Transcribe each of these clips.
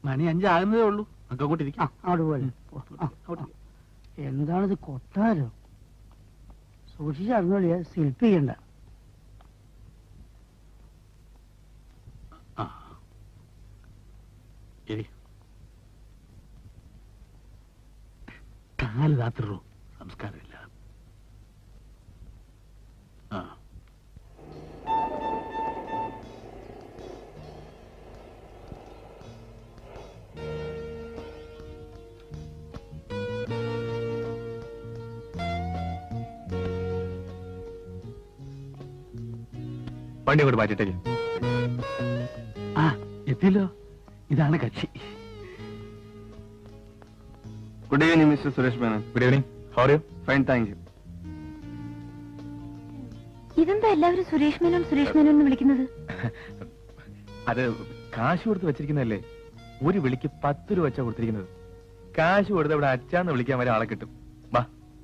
മണി അഞ്ചാകുന്നതേ ഉള്ളൂ നമുക്ക് അങ്ങോട്ട് ആ ഇരിക്കാം അങ്ങോട്ട് പോലെ എന്താണിത് കൊട്ടാരോ സൂക്ഷിച്ചറിഞ്ഞോളിയ ശില്പിക്കണ്ട ആ ഇരി കാല് താത്തിറു സംസ്കാരമില്ല ആ വണ്ടി അങ്ങോട്ട് മാറ്റിട്ടേക്ക് ആ എത്തിയല്ലോ ഇതാണ് കക്ഷി good evening mister Suresh Menon good evening how are you fine thank you ഇതെന്താ എല്ലാവരും സുരേഷ് മേനോൻ സുരേഷ് മേനോൻ എന്ന് വിളിക്കുന്നത് അത് കാശ് കൊടുത്ത് വെച്ചിരിക്കുന്നതല്ലേ ഒരു വിളിക്ക് പത്ത് രൂപ വെച്ചാ കൊടുത്തിരിക്കുന്നത് കാശ് കൊടുത്ത് ഇവിടെ അച്ഛാന്ന് വിളിക്കാൻ വരെ ആളെ കിട്ടും വാ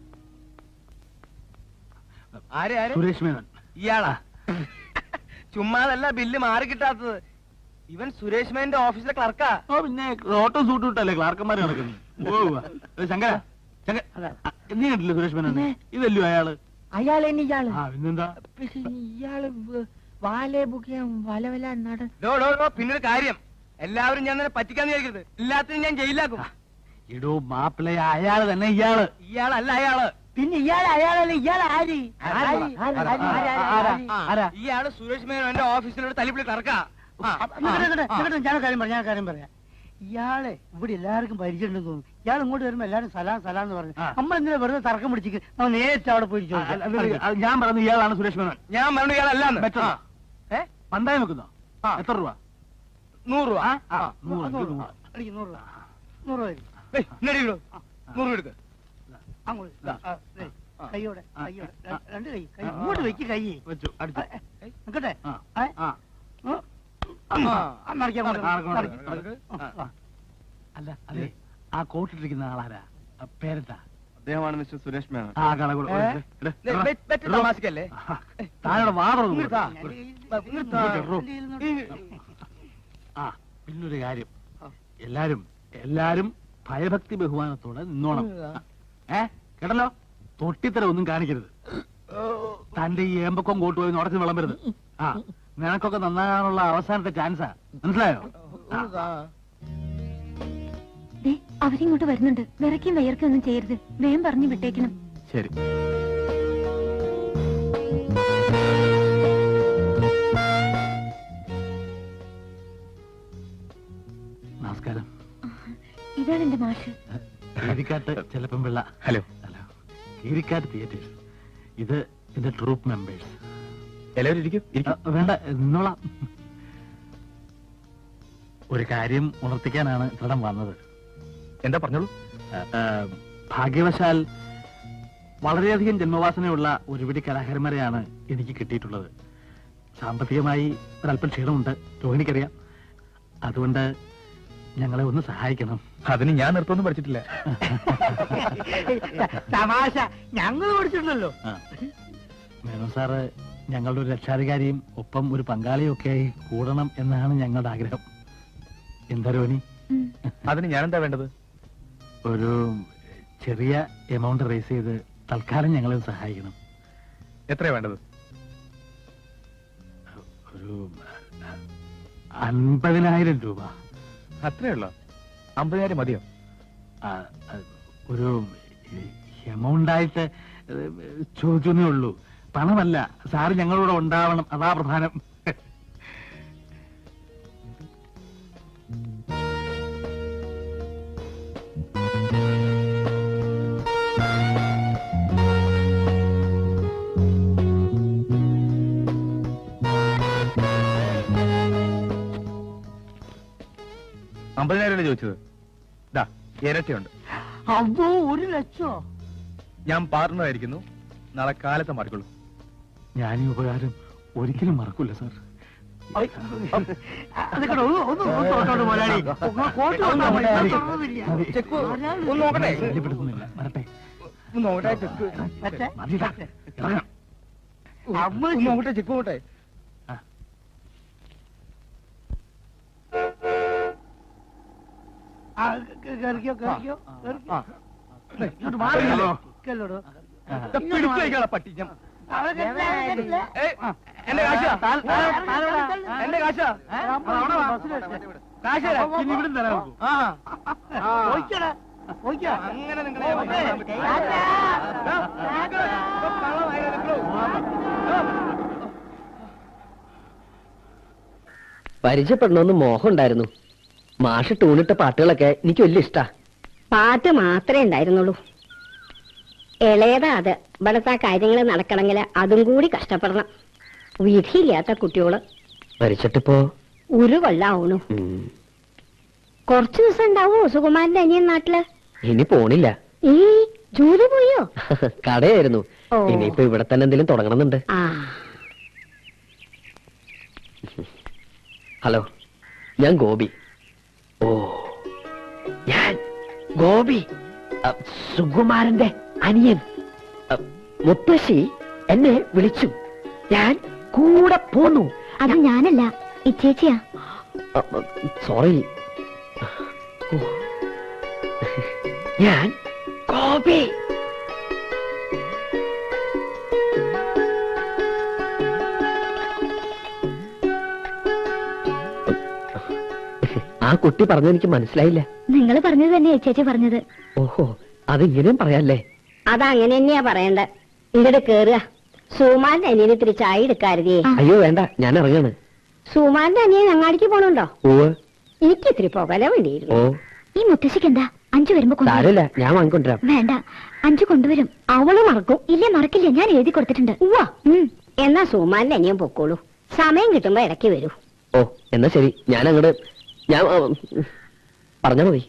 ആരെ ആരെ സുരേഷ് മേനോൻ ഇയാളാ ചുമ്മാതല്ല ബില്ല് മാറി കിട്ടാത്തത് ഇവൻ സുരേഷ് മേന്റെ ഓഫീസിലെ ക്ലർക്കാ ഓ പിന്നെ ഓട്ടോ സൂട്ട് വിട്ടല്ലേ ക്ലാർക്കന്മാർ നടക്കുന്നത് ഓ ഉവ്വ. ഏ, ശങ്കര ശങ്കര ആ, നീ കണ്ടില്ലേ സുരേഷ് മേനോൻ ഇതല്ലോ അയാള് അയാൾ തന്നെ ഇയാള് ആ പിന്നെന്താ ഇയാള് വാലെ ബുക്ക് ചെയ്യാൻ വല വല നട ഡോ ഡോ ഡോ പിന്നൊരു കാര്യം എല്ലാവരും ഞാൻ തന്നെ പറ്റിക്കാന്ന് വിചാരിക്കരുത് എല്ലാത്തിനും ഞാൻ ജയിലാക്കും ഇടോ മാപ്പിള അയാള് തന്നെ ഇയാള് ഇയാളല്ല അയാള് പിന്നെ ഇയാൾ അയാളല്ല ഇയാൾ ആര് ആര്? ആര്? ആര്? ആര്? ആര്? ആര്? ആര്? ആ, ആരാ? ഇയാള് സുരേഷ് മേനോൻ എന്റെ ഓഫീസിലൂടെ തല്ലിപ്പിളി ക്ലർക്കാ ആ, അപ്പൊ നിക്കട്ടെ, നിക്കട്ടെ, നിക്കട്ടെ, ഞാൻ കാര്യം പറയാം ഞാൻ കാര്യം പറയാം ഇയാളെ ഇവിടെ എല്ലാവർക്കും പരിചയമുണ്ടെന്ന് തോന്നുന്നു ഇയാൾ ഇങ്ങോട്ട് വരുമ്പോ എല്ലാരും സലാം സലാം എന്ന് പറഞ്ഞു ആ. നമ്മൾ എന്തിനാ വെറുതെ തർക്കം പിടിച്ചിട്ട് നമ്മൾ നേരിട്ട് അവിടെ പോയി ആ, അല്ല, അത് അത് ഞാൻ പറഞ്ഞു ഇയാളാണ് സുരേഷ് മേനോൻ ഞാൻ പറഞ്ഞു ഇയാളല്ലാന്ന് പറ്റോ? ആ. ഏ പണ്ടായി വെക്കുന്നോ ആ. എത്ര രൂപ നൂറ് രൂപ ആ, നൂറ്, എനിക്ക് നൂറ്. നൂറ് രൂപ നൂറ് രൂപ തരും. ഏയ്, ഇങ്ങട് ഇങ്ങട്. നൂറ് രൂപ എടുക്ക് അങ്ങോട്ട് ഇതാ. ആ, ദേ, ആ. കൈയോടെ ആ. കൈയോടെ ആ. രണ്ട് കൈ കൈ ആ, ഇങ്ങോട്ട് ആ. വെക്ക് കൈ വെച്ചു അടിച്ചു നിക്കട്ടെ ആ ഏ? ആ ഉം. ആ. ആ, മറിക്കാം, മറിക്കാം, ആ, മറിക്കാം. നടക്ക്. ആ, ആ. അല്ല അതെ ആ കോട്ടിട്ടിരിക്കുന്ന ആളാരാ ആ, പേരെന്താ അദ്ദേഹമാണ് മിസ്റ്റർ സുരേഷ് മേനൻ ആ കണക്കൂടെ ഏ? ദേ, ബെ- ബെറ്റ് തമാശക്കല്ലേ താഴെ വാതറ ഇങ്ങട് താ. എന്റെ കയ്യിൽ- ഇങ്ങട് താ. എന്റെ കയ്യിൽ നിന്ന് ആ പിന്നൊരു കാര്യം എല്ലാരും എല്ലാരും ഭയഭക്തി ബഹുമാനത്തോടെ നിന്നോണം ഏ കേട്ടല്ലോ തൊട്ടിത്തര ഒന്നും കാണിക്കരുത് തന്റെ ഈ ഏമ്പക്കം കോട്ട് പോയി ഉടച്ചു വിളമ്പരുത് ആ നിനക്കൊക്കെ നന്നാകാനുള്ള അവസാനത്തെ ചാൻസാ മനസ്സിലായോ ആ. ദേ അവരിങ്ങോട്ട് വരുന്നുണ്ട് വിറയ്ക്കും വയർക്കും ഒന്നും ചെയ്യരുത് വേഗം പറഞ്ഞു വിട്ടേക്കണം ശരി നമസ്കാരം ഇതാണ് എന്റെ മാഷ് കീരിക്കാട്ട് ചെലപ്പം Pillai hello hello Keerikkattu theatres ഇത് എന്റെ ട്രൂപ്പ് മെമ്പേഴ്സ് എല്ലാവരും ഇരിക്കും ആ, വേണ്ട നിന്നോളാം ഒരു കാര്യം ഉണർത്തിക്കാനാണ് ഇത്രടം വന്നത് എന്താ പറഞ്ഞോളൂ ആ, ഭാഗ്യവശാൽ വളരെയധികം ജന്മവാസനയുള്ള ഒരുപിടി കലാകാരന്മാരെയാണ് എനിക്ക് കിട്ടിയിട്ടുള്ളത് സാമ്പത്തികമായി ഒരല്പം ക്ഷീണമുണ്ട് രോഹിണിക്കറിയാം അതുകൊണ്ട് ഞങ്ങളെ ഒന്ന് സഹായിക്കണം അതിന് ഞാൻ നൃത്തമൊന്നും പഠിച്ചിട്ടില്ല തമാശ ഞങ്ങൾ പഠിച്ചിട്ടുണ്ടല്ലോ ആ. മേനോൻ സാറ് ഞങ്ങളുടെ ഒരു രക്ഷാധികാരിയും ഒപ്പം ഒരു പങ്കാളിയും ഒക്കെ ആയി കൂടണം എന്നാണ് ഞങ്ങളുടെ ആഗ്രഹം എന്താ രോഹിണി ഉം. അതിന് ഞാൻ എന്താ വേണ്ടത് ഒരു ചെറിയ എമൗണ്ട് റേസ് ചെയ്ത് തൽക്കാലം ഞങ്ങളെ ഒന്ന് സഹായിക്കണം എത്രയാ വേണ്ടത് ഒരു അൻപതിനായിരം രൂപ അത്രേ ഉള്ളോ അമ്പതിനായിരം മതിയോ ആ, ആ, ഒരു എമൗണ്ട് ആയിട്ട് ചോദിച്ചേ ഉള്ളൂ പണമല്ല സാറ് ഞങ്ങളോട് ഉണ്ടാവണം അതാ പ്രധാനം അമ്പതിനായിരം അല്ലേ ചോദിച്ചത് ദാ ഇരട്ടിയുണ്ട് അതോ ഒരു ലക്ഷോ ഞാൻ പാർട്ണറായിരിക്കുന്നു നാളെ കാലത്തെ മാറിക്കൊള്ളൂ ഞാൻ ഈ ഉപകാരം ഒരിക്കലും മറക്കൂല സാർ അതൊക്കെ ഒന്ന് ഒന്ന് ഒന്ന് തൊട്ടോട്ട് മുതലാളി ഒന്ന് കോട്ട് കൊണ്ടാ മതി. ഞാൻ തൊടുന്നില്ല. ചെക്ക് ഒന്ന് നോക്കട്ടെ ശല്യപ്പെടുത്തുന്നില്ല വരട്ടെ ഒന്ന് നോക്കട്ടെ ചെക്ക് മറ്റേ മതിടാ, ഇറങ്ങാം. ഒന്ന് നോക്കട്ടെ ചെക്ക് നോക്കട്ടെ ആ, കേ- കേറിക്കോ കേറിക്കോ കേറിക്കോ ഇങ്ങോട്ട് മാറിയല്ലോ കേളോടോ പിടിച്ചു വയ്ക്കാളെ പട്ടി ഞാൻ ഏയ്, എന്റെ കാശാ എന്റെ കാശാ കാശ് തരാം. ഇനി ഇവിടുന്ന് തരാൻ നോക്കൂ. ആ പോയിക്കടാ പോയിക്കോ അങ്ങനെ നിങ്ങളെ ഏമാറ്റാൻ പറ്റില്ല. ദാ, നിങ്ങള് ഇപ്പൊ കള്ളമായി നിങ്ങള്. പരിചയപ്പെടണമെന്ന് മോഹം ഉണ്ടായിരുന്നു മാഷ് ടൂണിട്ട പാട്ടുകളൊക്കെ എനിക്ക് വലിയ ഇഷ്ടാ പാട്ട് മാത്രമേ ഉണ്ടായിരുന്നുള്ളൂ ഇളയതാ അത് ഇവിടുത്തെ കാര്യങ്ങൾ നടക്കണമെങ്കിൽ അതും കൂടി കഷ്ടപ്പെടണം വിധിയില്ലാത്ത കുട്ടിയോള് മരിച്ചിട്ടിപ്പോ ഒരു കൊല്ലാവണു ഉം, കുറച്ചു ദിവസം ഉണ്ടാവോ സുകുമാരന്റെ അനിയൻ നാട്ടില് ഇനി പോണില്ല ഈ ജോലി പോയോ കടയായിരുന്നു ഓ. ഇനിയിപ്പോ ഇവിടെ തന്നെ എന്തെങ്കിലും തുടങ്ങണമെന്നുണ്ട് ആ ഹലോ ഞാൻ ഗോപി ഓ ഞാൻ ഗോപി അ, സുകുമാരന്റെ അനിയൻ അ, മുത്തശ്ശി എന്നെ വിളിച്ചു ഞാൻ കൂടെ പോന്നു അത് ഞാനല്ല ഇച്ചേച്ചിയാ സോറി ഞാൻ ഗോപി ആ കുട്ടി പറഞ്ഞത് എനിക്ക് മനസ്സിലായില്ല നിങ്ങൾ പറഞ്ഞത് തന്നെ ചേച്ചി പറഞ്ഞത് ഓഹോ അതിങ്ങനെയും പറയാല്ലേ അതങ്ങനെ തന്നെയാ പറയണ്ടേ ഇങ്ങോട്ട് കേറുക സുമാന്റെ അനിയന് ഇത്തിരി ചായ എടുക്കാരുതേ ആ. അയ്യോ വേണ്ട ഞാൻ ഇറങ്ങാണ് സുമാന്റെ അനിയൻ അങ്ങാടിക്ക് പോണുണ്ടോ ഓ എനിക്ക് ഇത്തിരി പുകല വേണ്ടിയിരുന്നു ഓ ഈ മുത്തശ്ശിക്ക് എന്താ അഞ്ചു വരുമ്പോ കൊണ്ടുവരും സാരമില്ല ഞാൻ വാങ്ങിക്കൊണ്ടിരാം വേണ്ട അഞ്ചു കൊണ്ടുവരും അവള് മറക്കും ഇല്ലേ മറക്കില്ല ഞാൻ എഴുതി കൊടുത്തിട്ടുണ്ട് ഉവ്വ ഉം. എന്നാ സുമാന്റെ അനിയൻ പൊക്കോളൂ സമയം കിട്ടുമ്പോ ഇടയ്ക്ക് വരൂ ഓ എന്നാ ശരി ഞാൻ അങ്ങോട്ട് ഞാൻ ആ, പറഞ്ഞാ മതി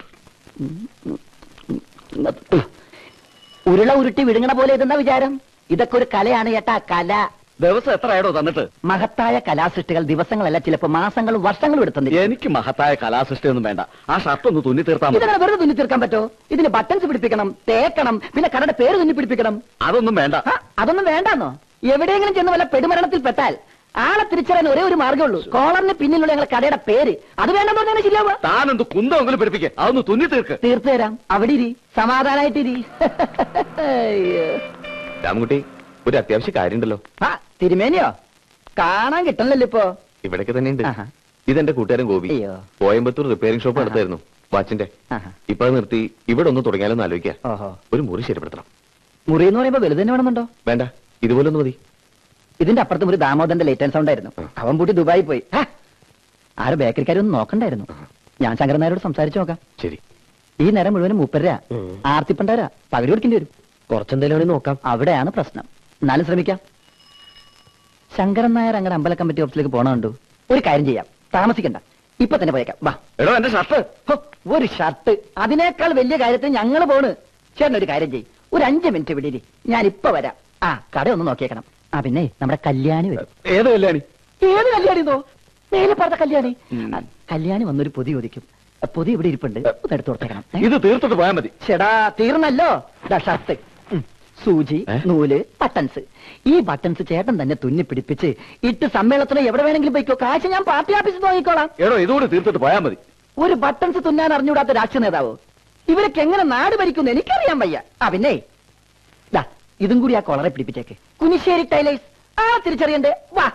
ഉരുള ഉരുട്ടി വിഴുങ്ങണ പോലെ ഇതെന്താ വിചാരം ഇതൊക്കെ ഒരു കലയാണ് ചേട്ടാ കല ദിവസം എത്ര ആയിടോ തന്നിട്ട് മഹത്തായ കലാസൃഷ്ടികൾ ദിവസങ്ങളല്ല ചിലപ്പോ മാസങ്ങളും വർഷങ്ങളും എടുത്തു എനിക്ക് മഹത്തായ കലാസൃഷ്ടി ഒന്നും വേണ്ട ആ ഷർട്ട് ഒന്ന് തുന്നി തീർത്താൽ മതി ഇതിനെ വെറുതെ തുന്നി തീർക്കാൻ പറ്റോ ഇതിന് ബട്ടൺസ് പിടിപ്പിക്കണം തേക്കണം പിന്നെ കടയുടെ പേര് തുന്നി പിടിപ്പിക്കണം അതൊന്നും വേണ്ട ആ, അതൊന്നും വേണ്ടാന്നോ എവിടെയെങ്കിലും ചെന്ന് വല്ല പെടുമരണത്തിൽ പെട്ടാൽ ആളെ തിരിച്ചറിയാൻ ഒരേ ഒരു മാർഗ്ഗമുള്ളൂ കോളറിന് പിന്നിലുള്ള ഞങ്ങളുടെ കടയുടെ പേര് അത് വേണ്ടെന്ന് പറഞ്ഞാൽ ശരിയാവുക താൻ എന്ത് കുന്തമെങ്കിലും പിടിപ്പിക്കേ അതൊന്ന് തുന്നി തീർക്ക് തീർത്തു തരാം അവിടെ ഇരി സമാധാനായിട്ടിരി അയ്യോ. രാമൻകുട്ടി ഒരു അത്യാവശ്യ കാര്യമുണ്ടല്ലോ ആ തിരുമേനിയോ കാണാൻ കിട്ടണല്ലോ ഇപ്പോ ഇവിടേക്ക് തന്നെയുണ്ട് ആഹാ. ഇതെന്റെ കൂട്ടുകാരൻ ഗോപി അയ്യോ. കോയമ്പത്തൂർ റിപ്പയറിംഗ് ഷോപ്പ് ആഹാ. നടത്തായിരുന്നു വാച്ചിന്റെ ആഹാ. ഇപ്പൊ അത് നിർത്തി ഇവിടെ ഒന്ന് തുടങ്ങിയാലോ എന്ന് ആലോചിക്കാം ഓഹോ ഒരു മുറി ശരിപ്പെടുത്തണം മുറി എന്ന് പറയുമ്പോ വലുത് തന്നെ വേണമെന്നുണ്ടോ വേണ്ട ഇതുപോലെ ഒന്ന് മതി ഇതിന്റെ അപ്പുറത്ത് ഒരു ദാമോദരന്റെ ലേറ്റ് ആൻഡ് സൗണ്ട് ആയിരുന്നു അവൻ പൂട്ടി ദുബായി പോയി ഹാ! ആരും ബേക്കറിക്കാരൊന്നും നോക്കണ്ടായിരുന്നു ഞാൻ ശങ്കരൻ നായരോട് സംസാരിച്ചു നോക്കാം ശരി ഈ നേരം മുഴുവനും മൂപ്പരാ ഉം. ആർത്തിപ്പണ്ടാരാ പകുതി കൊടുക്കേണ്ടി വരും കുറച്ചെന്തേലും ആണെങ്കിൽ നോക്കാം അവിടെയാണ് പ്രശ്നം എന്നാലും ശ്രമിക്കാം ശങ്കരൻ നായർ അങ്ങനെ അമ്പല കമ്മിറ്റി ഓഫീസിലേക്ക് പോണ കണ്ടു ഒരു കാര്യം ചെയ്യാം താമസിക്കണ്ട ഇപ്പൊ തന്നെ പോയേക്കാം വാ എടോ എന്റെ ഷർട്ട് ഹോ, ഒരു ഷർട്ട് അതിനേക്കാൾ വലിയ കാര്യത്തിൽ ഞങ്ങൾ പോണ് ചേട്ടൻ ഒരു കാര്യം ചെയ്യും ഒരു അഞ്ച് മിനിറ്റ് വിടിരി ഞാൻ ഇപ്പൊ വരാം ആ കട ഒന്ന് നോക്കിയേക്കണം ആ പിന്നെ നമ്മുടെ കല്യാണി വരും ഏത് കല്യാണി ഏത് കല്യാണിന്നോ മേലെ പറഞ്ഞ കല്യാണി ആ, കല്യാണി വന്നൊരു പൊതി ചോദിക്കും ആ, പൊതി ഇവിടെ ഇരിപ്പുണ്ട് ഒന്ന് എടുത്തു കൊടുത്തേക്കണം ഏ? ഇത് തീർത്തിട്ട് പോയാൽ മതി ചേടാ തീർന്നല്ലോ ദാ ഷർട്ട് ഉം. സൂചി ഏ? നൂല് ബട്ടൺസ് ഈ ബട്ടൺസ് ചേട്ടൻ തന്നെ തുന്നി പിടിപ്പിച്ച് ഇട്ട് സമ്മേളനത്തിന് എവിടെ വേണമെങ്കിലും പോയിക്കോ കാശ് ഞാൻ പാർട്ടി ഓഫീസിൽ നോക്കിക്കോളാം എടോ ഇതുകൂടി തീർത്തിട്ട് പോയാൽ മതി ഒരു ബട്ടൺസ് തുന്നാൻ അറിഞ്ഞുകൂടാത്ത രാഷ്ട്രീയ നേതാവോ ഇവരൊക്കെ എങ്ങനെ നാട് ഭരിക്കുന്നു എനിക്കറിയാൻ വയ്യ ആ പിന്നെ ദാ ഇതും കൂടി ആ കൊളറെ പിടിപ്പിച്ചേക്ക് കുനിശ്ശേരി ടൈലേഴ്സ് ആ തിരിച്ചറിയണ്ടേ വാ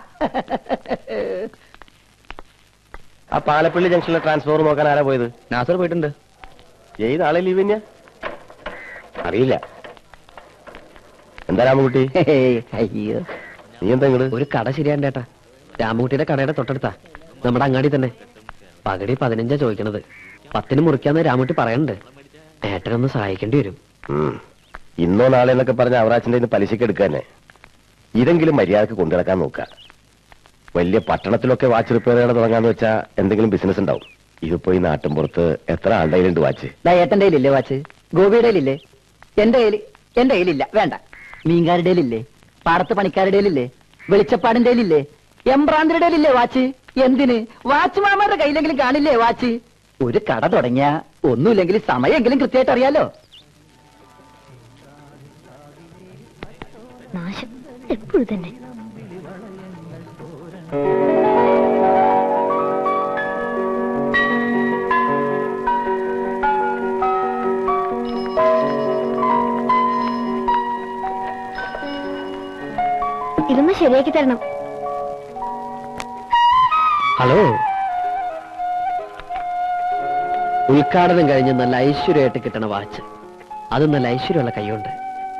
ആ പാലപ്പള്ളി ജംഗ്ഷനിലെ ട്രാൻസ്ഫോർ നോക്കാൻ ആരാ പോയത് നാസർ പോയിട്ടുണ്ട് ഏയ് നാളെ ലീവ് തന്നെയാ അറിയില്ല എന്താ രാമകുട്ടി ഹേയ്, അയ്യോ നീ എന്താ ഇങ്ങട് ഒരു കട ശരിയാണ്ടേട്ടാ രാമകുട്ടിയുടെ കടയുടെ തൊട്ടടുത്താ നമ്മുടെ അങ്ങാടി തന്നെ പകടി പതിനഞ്ചാ ചോദിക്കണത് പത്തിന് മുറിക്കാന്ന് രാമകുട്ടി പറയണ്ട് ഏട്ടനൊന്ന് സഹായിക്കേണ്ടി വരും ഉം. ഇന്നോ നാളെ എന്നൊക്കെ പറഞ്ഞ അവറാച്ചിന്റെ കയ്യിന്ന് പലിശക്ക് എടുക്കാന്നെ ഇതെങ്കിലും മര്യാദക്ക് കൊണ്ടുനടക്കാൻ നോക്ക വലിയ പട്ടണത്തിലൊക്കെ വാച്ച് റിപ്പയർ ചെയ്യണ തുടങ്ങാന്ന് വെച്ചാ എന്തെങ്കിലും ബിസിനസ് ഉണ്ടാവും ഇതിപ്പോ ഈ നാട്ടിൻപുറത്ത് എത്ര ആളുടെ കയ്യിലുണ്ട് വാച്ച് ദാ ഏട്ടന്റെ കയ്യിലില്ലേ വാച്ച് ഗോപിയുടെ കയ്യിലില്ലേ എന്റെ കയ്യിൽ എന്റെ കയ്യിലില്ല വേണ്ട മീൻകാരുടെ കയ്യിലില്ലേ പാടത്ത് പണിക്കാരുടെ കയ്യിലില്ലേ വെളിച്ചപ്പാടിന്റെ കയ്യിലില്ലേ എംബ്രാന്തിരുടെ കയ്യിലില്ലേ വാച്ച് എന്തിന് വാച്ച് മാമാരുടെ കയ്യിലെങ്കിലും കാണില്ലേ വാച്ച് ഒരു കട തുടങ്ങിയ ഒന്നുമില്ലെങ്കിൽ സമയമെങ്കിലും കൃത്യമായിട്ട് അറിയാലോ നാശം എപ്പോഴും തന്നെ ശരിയാക്കി തരണം ഹലോ ഉദ്ഘാടനം കഴിഞ്ഞ് നല്ല ഐശ്വര്യമായിട്ട് കിട്ടണ വാച്ച് അത് നല്ല ഐശ്വര്യമുള്ള കൈയുണ്ട്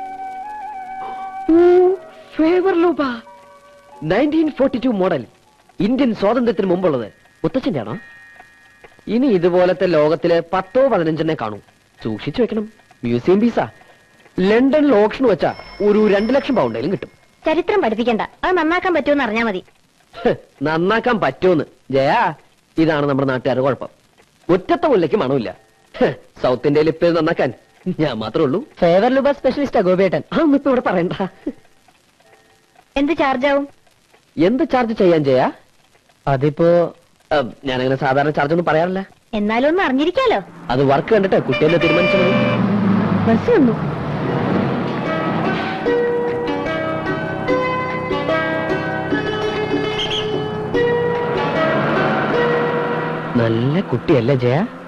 Favre Leuba nineteen forty two model Indian സ്വാതന്ത്ര്യത്തിന് മുമ്പുള്ളത് മുത്തച്ഛന്റെ ആണോ ഇനി ഇതുപോലത്തെ ലോകത്തില് പത്തോ പതിനഞ്ചെണ്ണേ കാണൂ സൂക്ഷിച്ചു വെക്കണം മ്യൂസിയം പീസാ ലണ്ടനിൽ ഓപ്ഷൻ വെച്ചാ ഒരു രണ്ട് ലക്ഷം പൗണ്ടേലും കിട്ടും ചരിത്രം പഠിപ്പിക്കണ്ട അത് നന്നാക്കാൻ പറ്റുമെന്ന് അറിഞ്ഞാ മതി ഹ്, നന്നാക്കാൻ പറ്റുമെന്ന് ജയാ ഇതാണ് നമ്മുടെ നാട്ടുകാരുടെ കുഴപ്പം ഒറ്റത്ത മുല്ലയ്ക്ക് മണമില്ല ഹ്, സൗത്ത് ഇന്ത്യയിൽ ഇപ്പൊ ഇത് നന്നാക്കാൻ ഞാൻ മാത്രമേ ഉള്ളൂ ഫേവർ ലുബ സ്പെഷ്യലിസ്റ്റാ ഗോപിയേട്ടൻ അതൊന്നും ഇപ്പൊ ഇവിടെ പറയണ്ട എന്ത് ചാർജ് ആവും എന്ത് ചാർജ് ചെയ്യാൻ ജയാ അതിപ്പോ ഉം, ഞാനങ്ങനെ സാധാരണ ചാർജ് ഒന്നും പറയാറില്ല എന്നാലും ഒന്ന് അറിഞ്ഞിരിക്കാലോ അത് വർക്ക് കണ്ടിട്ട് കുട്ടിയെന്നെ തീരുമാനിച്ചത് ബസ് വന്നു നല്ല കുട്ടിയല്ലേ ജയ